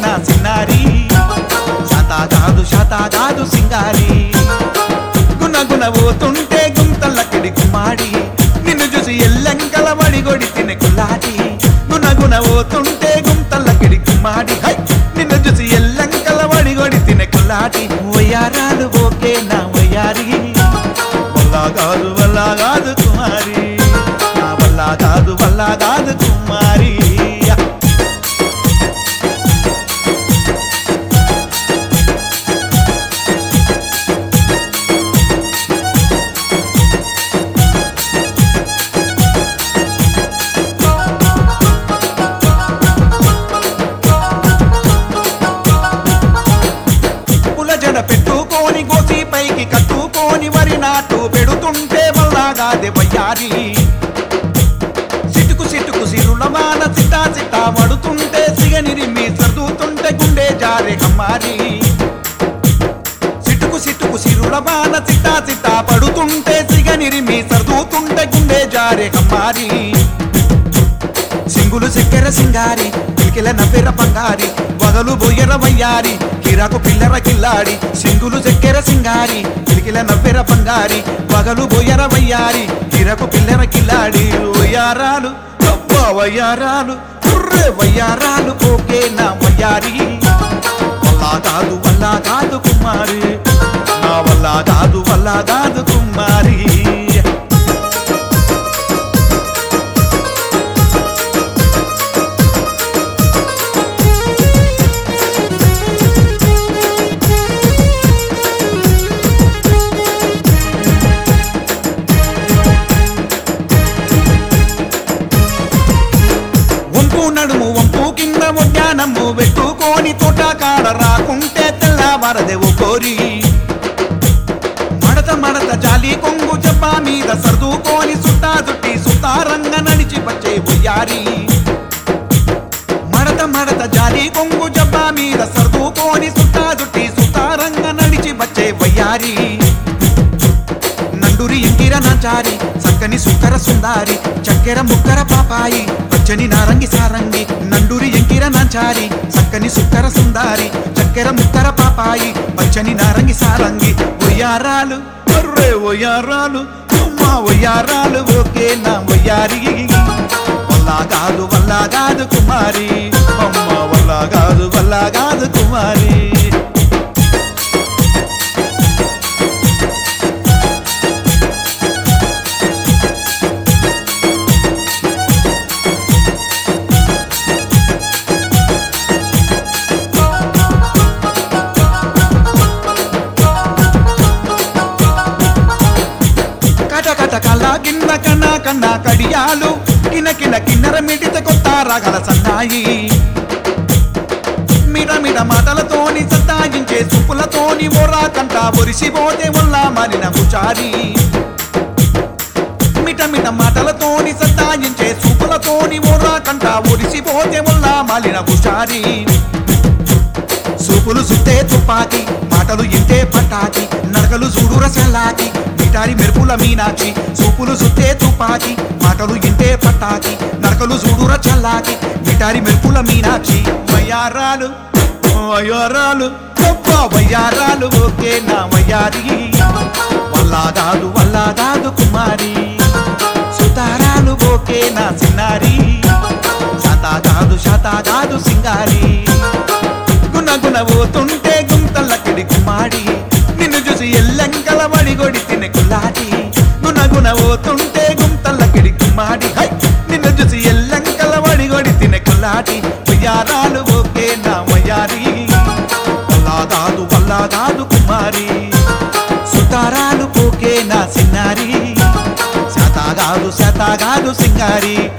నా సిన్నారి శాత కాదు శాత కాదు సింగారి గుణ గుణ పోతుంటే గుంతలక్కడి కుమాడి నిన్ను చూసి ఎల్లంకల వడిగొడి తినే కుల్లాటి గుణ గుణ పోతుంటే గుంతలక్కడి కుమాడి హై! నిన్ను చూసి ఎల్లంకల వడిగొడి తినే కుల్లాటి వయ్యారాలు ఓకే నా వయ్యారి వల్ల కాదు వల్ల కాదు కుమారి నా వల్ల కాదు వల్ల కాదు కుమారి పుల జడ పెట్టుకోని గోసి పైకి కట్టుకోని వరి నాటు పెడుతుంటే వల్లాగాదే వయ్యారి సిటుకు సిటుకు సిరుల వాన సిటా సిటా పడుతుంటే సిగనిరిమి సర్దుతుంటే గుండె జారే కమ్మారి సిటుకు సిటుకు సిరుల వాన సిటా సిటా పడుతుంటే సిగనిరిమి సర్దుతుంటే గుండె జారే కమ్మారి సింగులు చక్కెర సింగారి కిలికిల నవ్వెర బంగారి వగలు బొయ్యర వయ్యారి కిరాకు పిల్లర కిల్లాడి సింగులు చక్కెర సింగారి కిలికిల నవ్వెర బంగారి వగలు బొయ్యర వయ్యారి కిరకు పిల్లర కిల్లాడి వయ్యారాలు అబ్బా వయ్యారాలు కుర్రె వయ్యారాలు ఓకే నా వయ్యారి వల్లా కాదు వల్లా కాదు కుమారి నా వల్ల కాదు వల్ల కాదు కుమారి వంపు నడుము వంపు కింద ఉద్యానము పెట్టుకోని తోట కాడ రాకుంటే తెల్లవారదేవు కోరి మడత మడత జాలి కొంగు జబ్బా మీద సర్దుకోని సుట్టా చుట్టి సుతారంగ నడిచి వచ్చే ఉయ్యారి మడత మడత జాలి కొంగు జబ్బా మీద సర్దుకోని సుట్టా చుట్టి సుతారంగ నడిచి వచ్చే వయ్యారి నండురి ఇంకిర నాచారి చక్కని సుక్కర సుందారి చక్కెర ముక్కర పాపాయి పచ్చని నారంగి సారంగి నండురి ఎంకిర నాచారి చక్కని సుక్కర సుందారి చక్కెర ముక్కర పాపాయి పచ్చని నారంగి సారంగి ఒయ్యారాలు అర్రే ఒయ్యారాలు అమ్మ ఒయ్యారాలు ఓకే నా ఒయ్యారి వల్లా కాదు వల్లా కాదు కుమారి అమ్మ వల్లా కాదు వల్లా కాదు కుమారి కట కట కల గిన్న కన్న కన్న కడియాలు కిన కిన కిన్నర మిడిత కొత్త రగల సన్నాయి మిడ మిడ మాటలతోని సత్తాయించే సుపులతోని ఒరా కంట ఒరిసిపోతే వల్ల మారిన ముచారి మిట మిట మాటలతోని సత్తాయించే సుపులతోని ఒరా కంట ఒరిసిపోతే వల్ల మాలిన ముచారి సూపులు సుట్టే తుపాకి మాటలు ఇంటే పటాకి నడకలు చూడుర సెల్లాకి మిటారి మెరుపుల మీనాక్షి సూపులు సుట్టే తుపాకి మాటలు ఇంటే పటాకి నడకలు చూడుర చల్లాకి మిటారి మెరుపుల మీనాక్షి వయ్యారాలు వయ్యారాలు గొప్ప వయ్యారాలు ఓకే నా వయ్యారి వల్లాగాదు వల్లాగాదు కుమారి సుతారాలు ఓకే నా సిన్నారి శాతాగాదు శాతాగాదు సింగారి గుణ గుణ పోతుంటే గుంతలక్కడి కుమాడి నిన్ను చూసి ఎల్లంకల వడిగొడి తినే కుల్లాటి గుణ గుణ పోతుంటే గుంతలక్కడి కుమాడి హై నిన్ను చూసి ఎల్లంకల వడిగొడి తినే కుల్లాటి వయ్యారాలు ఓకే నా వయ్యారి వల్లా కాదు వల్లా కాదు కుమారి సుతారాలు పోకే నా సిన్నారి శాతాగాదు శాతాగాదు సింగారి